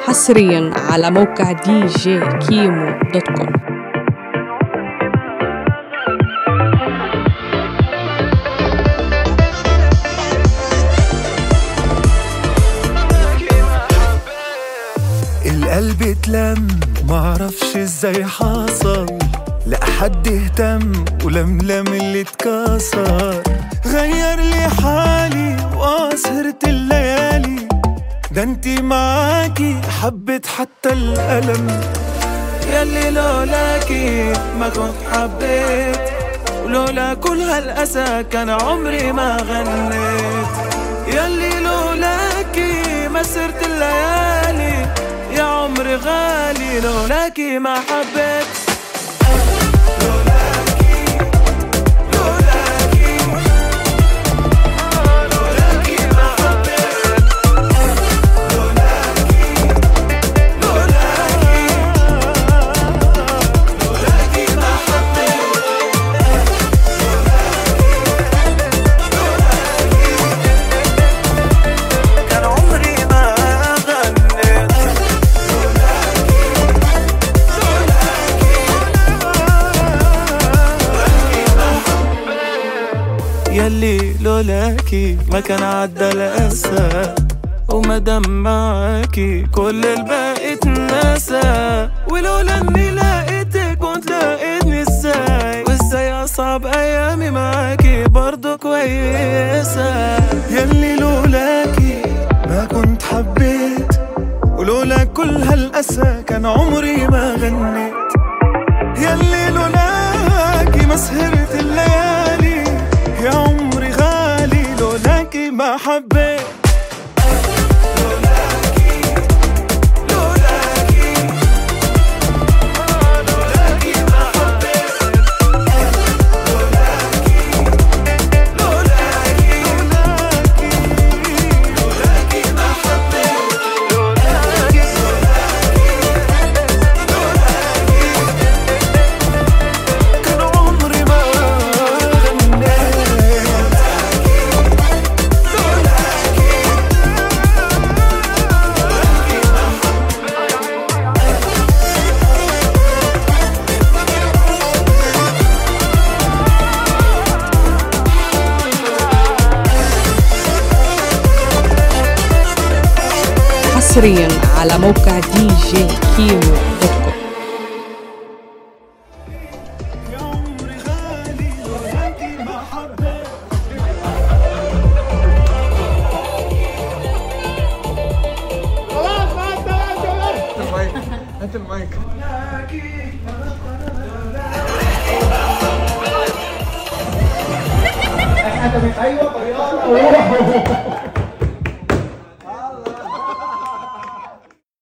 حصريا على موقع دي جي كيمو دوت كوم القلب اتلم معرفش ازاي حصل لا حد اهتم ولملم اللي اتكسر غير لي حالي واسهرت الليالي ده انتي معاكي حبت حتى الألم يلي لولاكي ما كنت حبيت ولولا كل هالأسى كان عمري ما غنيت يلي لولاكي ما سرت الليالي يا عمري غالي لولاكي ما حبيت لولاكي لولاكي لولاكي ما حبيت لولاكي لولاكي لولاكي ما حبيت كان عمري ما غنيت يلي لولاكي ما كان عدى الأسى وما دام معاكي كل الباقي اتنسى ولولا اني لقيتك كنت لقيتني ازاي وازاي اصعب ايامي معاكي برضو كويسة يلي لولاكي ما كنت حبيت ولولا كل هالأسى كان عمري ما غنيت يلي لولاكي ما سهرت الليالي يا عمري غالي لولاكي ما حبيت لولاكي لولاكي لولاكي ما حبيت لولاكي لولاكي لولاكي ما حبيت لولاكي كان عمري ما غنيت حصريا على موقع دي جي كيمو دوت كوم يا عمري غالي لولاكي ما حبيت ايوه طريقه